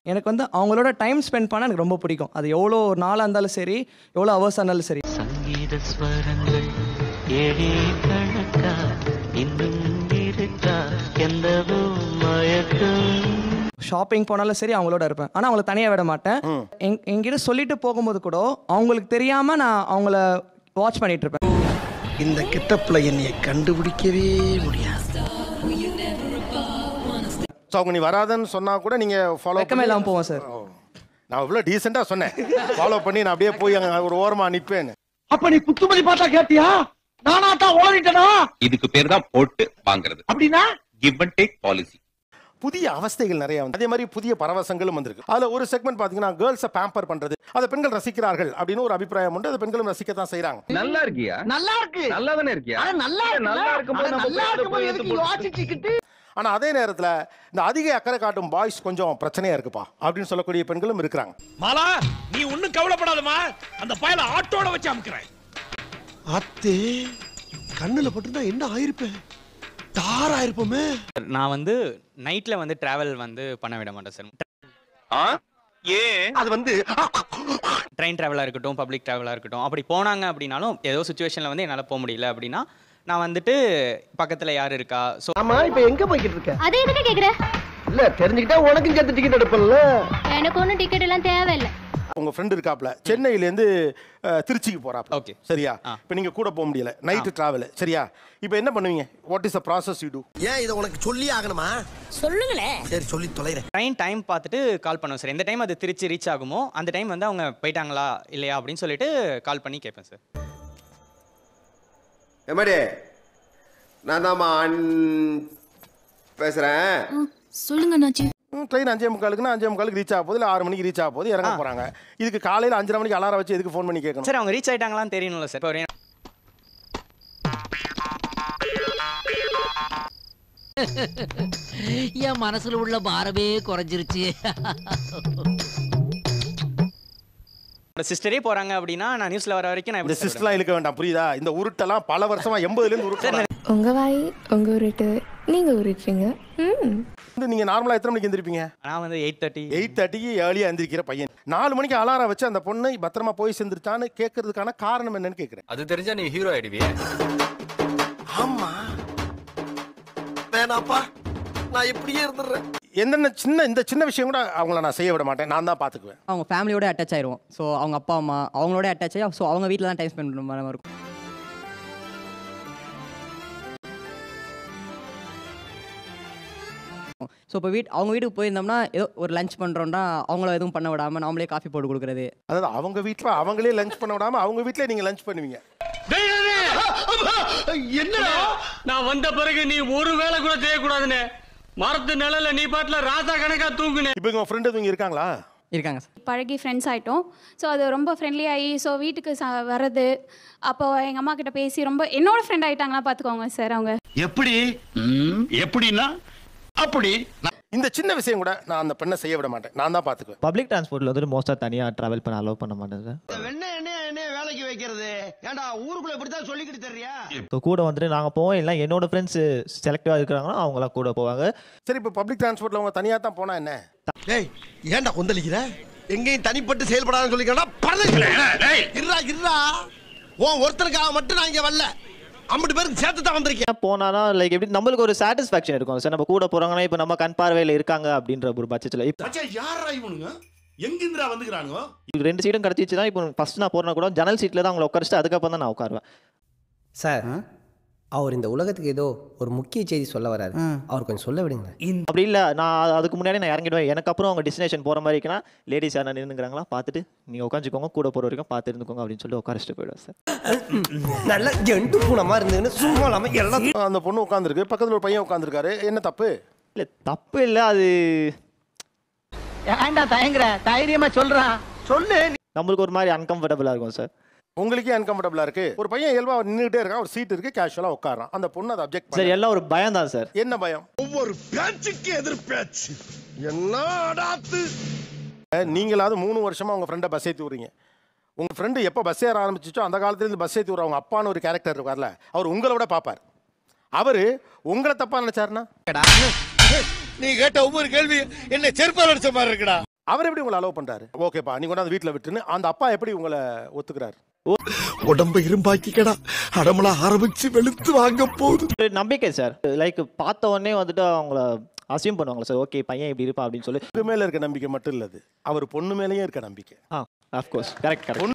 எனக்கு வந்து அவங்களோட டைம் ஸ்பெண்ட் பண்ண எனக்கு ரொம்ப பிடிக்கும் அது எவ்வளோ நாளாக இருந்தாலும் சரி எவ்வளோ ஹவர்ஸாக இருந்தாலும் சரி சங்கீத ஸ்வரங்கள் ஏழே கணக்கா இன்னும் இருக்கா எந்தவோ மயக்கம் ஷாப்பிங் போனாலும் சரி அவங்களோட இருப்பேன் ஆனால் அவங்கள தனியாக விட மாட்டேன் எங் என்கிட்ட சொல்லிட்டு போகும்போது கூட அவங்களுக்கு தெரியாமல் நான் அவங்கள வாட்ச் பண்ணிட்டு இருப்பேன் இந்த கிட்டப்புல என்னைய கண்டுபிடிக்கவே முடியாது ஸோ அவங்க நீ வராதன்னு சொன்னா கூட நீங்க ஃபாலோ வெக்கமே இல்லாமல் போவோம் சார் நான் இவ்வளோ டீசெண்டாக சொன்னேன் ஃபாலோ பண்ணி நான் அப்படியே போய் அங்கே ஒரு ஓரமாக நிற்பேன்னு அப்ப நீ குத்துமதி பார்த்தா கேட்டியா நானா தான் ஓடிட்டனா இதுக்கு பேர் தான் போட்டு வாங்குறது அப்படின்னா கிவ் அண்ட் டேக் பாலிசி புதிய அவஸ்தைகள் நிறைய வந்து அதே மாதிரி புதிய பரவசங்களும் வந்திருக்கு அதுல ஒரு செக்மெண்ட் பாத்தீங்கன்னா கேர்ள்ஸை பேம்பர் பண்றது அதை பெண்கள் ரசிக்கிறார்கள் அப்படின்னு ஒரு அபிப்பிராயம் உண்டு அதை பெண்களும் ரசிக்கத்தான் செய்றாங்க நல்லா இருக்கியா நல்லா இருக்கு நல்லா தானே இருக்கியா அட நல்லா இருக்கு நல்லா இருக்கும்போது நம்ம நல்லா போய் அதை இருக்கும்போது போய் எதுக்கு எடுத்து யோசிச்சுக்கிட்டு ஆனா அதே நேரத்துல இந்த அதிக அக்கறை காட்டும் பாய்ஸ் கொஞ்சம் பிரச்சனையா இருக்குப்பா அப்படின்னு சொல்லக்கூடிய பெண்களும் இருக்கிறாங்க மாலா நீ ஒண்ணும் கவலைப்படாதமா அந்த பயல ஆட்டோட வச்சு அமுக்குறேன் அத்தே கண்ணுல பட்டுனா என்ன ஆயிருப்பேன் தார் ஆயிருப்போமே நான் வந்து நைட்டில் வந்து ட்ராவல் வந்து பண்ண விட மாட்டேன் சார் ஆ ஏன் அது வந்து ட்ரெயின் ட்ராவலாக இருக்கட்டும் பப்ளிக் ட்ராவலாக இருக்கட்டும் அப்படி போனாங்க அப்படின்னாலும் ஏதோ சுச்சுவேஷனில் வந்து என்னால் போக முடியல அப்படின்னா நான் வந்துட்டு பக்கத்தில் யார் இருக்கா ஸோ ஆமா இப்ப எங்க போய்கிட்டு இருக்க அது எதுக்கு கேக்குற இல்ல தெரிஞ்சுக்கிட்டா உனக்கும் சேர்த்து டிக்கெட் எடுப்பல எனக்கு ஒன்றும் டிக்கெட் எல்லாம் தேவையில்லை உங்க ஃப்ரெண்ட் இருக்காப்ல சென்னையில இருந்து அஹ், திருச்சிக்கு போறாப்ல Okay. சரியா ஆ. இப்போ நீங்க கூட போக முடியல நைட்டு டிராவல் சரியா இப்போ என்ன பண்ணுவீங்க what is the process you do ஏன் இதை உனக்கு சொல்லி ஆகணுமா சொல்லுங்களேன் சரி சொல்லி தொலைறேன் ட்ரெயின் டைம் பார்த்துட்டு கால் பண்ணுவேன் சார் எந்த டைம் அது திருச்சி ரீச் ஆகுமோ அந்த டைம் வந்து அவங்க போயிட்டாங்களா இல்லையா அப்படின்னு சொல்லிட்டு கால் பண்ணி கேட்பேன் சார் எம்மாடி நான் தாம்மா அன் பேசுகிறேன் சொல்லுங்க நாச்சி ட்ரெயின் அஞ்சே முக்காலுக்குன்னா அஞ்சே முக்காலுக்கு ரீச் ஆக போகுது இல்லை ஆறு மணிக்கு ரீச் ஆக போகுது இறங்க போறாங்க இதுக்கு காலையில அஞ்சரை மணிக்கு அலாரம் வச்சு எதுக்கு ஃபோன் பண்ணி கேட்கணும் சார் அவங்க ரீச் ஆயிட்டாங்களான்னு தெரியணும்ல சார் இப்போ ஒரு என் மனசுல உள்ள பாரமே குறைஞ்சிருச்சு சிஸ்டரே போகிறாங்க அப்படின்னா நான் நியூஸில் வர வரைக்கும் நான் இந்த எப்படி சிஸ்டர்லாம் இழுக்க வேண்டாம் புரியுதா இந்த உருட்டெல்லாம் பல வருஷமா எண்பதுல இருந்து உருட்டு உங்க வாய் உங்க உருட்டு நீங்க உருட்டுறீங்க ம் வந்து நீங்க நார்மலா எத்தனை மணிக்கு எந்திரிப்பீங்க நான் வந்து எயிட் தேர்ட்டி எயிட் தேர்ட்டிக்கு ஏர்லியா எந்திரிக்கிற பையன் நாலு மணிக்கு அலாரம் வச்சு அந்த பொண்ணு பத்திரமா போய் சேர்ந்துருச்சான்னு கேட்கறதுக்கான காரணம் என்னன்னு கேட்கிறேன் அது தெரிஞ்சா நீ ஹீரோ ஆயிடுவியே ஆமா வேணாப்பா நான் இப்படியே இருந்துடுறேன் என்னென்ன சின்ன இந்த சின்ன விஷயம் கூட அவங்கள நான் செய்ய விட மாட்டேன் நான் தான் பாத்துக்குவேன் அவங்க ஃபேமிலியோட அட்டாச் ஆயிடுவோம் ஸோ அவங்க அப்பா அம்மா அவங்களோட அட்டாச் ஆகி ஸோ அவங்க வீட்டில் தான் டைம் ஸ்பெண்ட் பண்ணுற மாதிரி இருக்கும் ஸோ இப்போ வீட் அவங்க வீட்டுக்கு போயிருந்தோம்னா ஏதோ ஒரு லஞ்ச் பண்ணுறோம்னா அவங்கள எதுவும் பண்ண விடாமல் நாமளே காஃபி போட்டு கொடுக்குறது அதாவது அவங்க வீட்ல அவங்களே லஞ்ச் பண்ண விடாம அவங்க வீட்லயே நீங்க லஞ்ச் பண்ணுவீங்க என்னடா நான் வந்த பிறகு நீ ஒரு வேலை கூட செய்யக்கூடாதுன்னு மரத்து நிழல்ல நீ பாட்டுல ராசா கணக்கா தூங்குன இப்போ உங்க ஃப்ரெண்டு இவங்க இருக்காங்களா இருக்காங்க சார் பழகி ஃப்ரெண்ட்ஸ் ஆகிட்டோம் ஸோ அது ரொம்ப ஃப்ரெண்ட்லி ஆகி ஸோ வீட்டுக்கு ச வர்றது அப்போ எங்கள் அம்மா கிட்ட பேசி ரொம்ப என்னோட ஃப்ரெண்ட் ஆகிட்டாங்களா பார்த்துக்கோங்க சார் அவங்க எப்படி எப்படின்னா அப்படி இந்த சின்ன விஷயம் கூட நான் அந்த பெண்ணை செய்ய விட மாட்டேன் நான் தான் பாத்துக்குவேன் பப்ளிக் டிரான்ஸ்போர்ட்ல வந்துட்டு மோஸ்டா தனியா டிராவல் பண்ண அலோவ் பண்ண மாட்டேன் சார் வெண்ண என்ன என்ன வேலைக்கு வைக்கிறது ஏன்டா ஊருக்குள்ள இப்படித்தான் சொல்லிக்கிட்டு தெரியா ஸோ கூட வந்துட்டு நாங்கள் போவோம் இல்லை என்னோட ஃப்ரெண்ட்ஸ் செலக்டிவாக இருக்கிறாங்கன்னா அவங்களாம் கூட போவாங்க சரி இப்போ பப்ளிக் டிரான்ஸ்போர்ட்ல அவங்க தனியா தான் போனா என்ன டேய் ஏன்டா கொந்தளிக்கிற எங்கேயும் தனிப்பட்டு செயல்படாதுன்னு சொல்லிக்கிறா பரவாயில்ல இருடா இருடா உன் ஒருத்தனுக்காக மட்டும் நான் இங்க வரல ஐம்பது பேருக்கு சேர்த்து தான் வந்திருக்கேன் போனானா லைக் எப்படி நம்மளுக்கு ஒரு சாட்டிஸ்ஃபேக்ஷன் இருக்கும் சார் நம்ம கூட போகிறாங்கன்னா இப்போ நம்ம கண் பார்வையில் இருக்காங்க அப்படின்ற ஒரு பட்சத்தில் இப்போ மச்சான் யாரா இவனுங்க எங்கிந்திரா வந்துக்கிறானுங்க ரெண்டு சீட்டும் கிடச்சிச்சு தான் இப்போ ஃபர்ஸ்ட் நான் போறேன்னா கூட ஜன்னல் சீட்டில் தான் அவங்கள உட்காரிச்சிட்டு அதுக்கப்புறம் தான் நான் உட்காருவேன் சார் அவர் இந்த உலகத்துக்கு ஏதோ ஒரு முக்கிய செய்தி சொல்ல வராரு அவர் கொஞ்சம் சொல்ல விடுங்க அப்படி இல்லை நான் அதுக்கு முன்னாடி நான் இறங்கிடுவேன் எனக்கு அப்புறம் அவங்க டெஸ்டினேஷன் போகிற மாதிரி இருக்குன்னா லேடிஸ் யாரா நின்றுங்கிறாங்களா பார்த்துட்டு நீங்கள் உட்காந்துக்கோங்க கூட போகிற வரைக்கும் பார்த்து இருந்துக்கோங்க அப்படின்னு சொல்லி உட்காரிச்சிட்டு போயிடுவேன் சார் நல்ல ஜெண்டு பூனமா இருந்ததுன்னு சும்மா இல்லாம எல்லாம் அந்த பொண்ணு உட்காந்துருக்கு பக்கத்துல ஒரு பையன் உட்காந்துருக்காரு என்ன தப்பு இல்லை தப்பு இல்லை அது ஏன்டா தயங்குற தைரியமா சொல்றான் சொல்லு நம்மளுக்கு ஒரு மாதிரி அன்கம்ஃபர்டபுளாக இருக்கும் சார் உங்களுக்கே அன்கம்ஃபர்டபுளா இருக்கு ஒரு பையன் இயல்பா நின்றுட்டே இருக்கான் ஒரு சீட் இருக்கு கேஷுவலா உட்காரான் அந்த பொண்ணு அதை அப்ஜெக்ட் சார் எல்லாம் ஒரு பயம் தான் சார் என்ன பயம் ஒவ்வொரு பேச்சுக்கு எதிர் பேச்சு என்ன அடாத்து நீங்களாவது மூணு வருஷமா உங்க ஃப்ரெண்டை பஸ் ஏற்றி விடுறீங்க உங்க ஃப்ரெண்டு எப்போ பஸ் ஏற ஆரம்பிச்சிச்சோ அந்த காலத்துல இருந்து பஸ் ஏற்றி விடுற அவங்க அப்பான்னு ஒரு கேரக்டர் இருக்கார்ல அவர் உங்களை விட பார்ப்பார் அவரு உங்களை தப்பா நினைச்சாருன்னா நீ கேட்ட ஒவ்வொரு கேள்வி என்ன செருப்பால் அடிச்ச மாதிரி இருக்குடா அவர் எப்படி உங்களை அலோவ் பண்றாரு ஓகேப்பா நீ கொண்டாந்து வீட்டில் விட்டுன்னு அந்த அப்பா எப்படி உங்களை ஒத்துக்கிறாரு உடம்ப இரும்பாக்கிக்கடா அடமலா ஆரம்பிச்சு வெளுத்து வாங்க போகுது ஒரு நம்பிக்கை சார் லைக் பார்த்த உடனே வந்துட்டு அவங்கள அசியூம் பண்ணுவாங்களா சார் ஓகே பையன் இப்படி இருப்பான் அப்படின்னு சொல்லி இது மேல இருக்க நம்பிக்கை மட்டும் இல்லது அவர் பொண்ணு மேலேயும் இருக்க நம்பிக்கை ஆ ஆஃப்கோர்ஸ் கரெக்ட் கரெக்ட்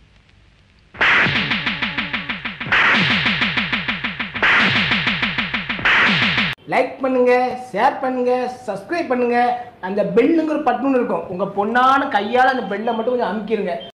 லைக் பண்ணுங்க ஷேர் பண்ணுங்க சப்ஸ்கிரைப் பண்ணுங்க அந்த பெல்லுங்கிற பட்டுன்னு இருக்கும் உங்க பொண்ணான கையால அந்த பெல்லை மட்டும் கொஞ்சம் அமுக்கிருங்க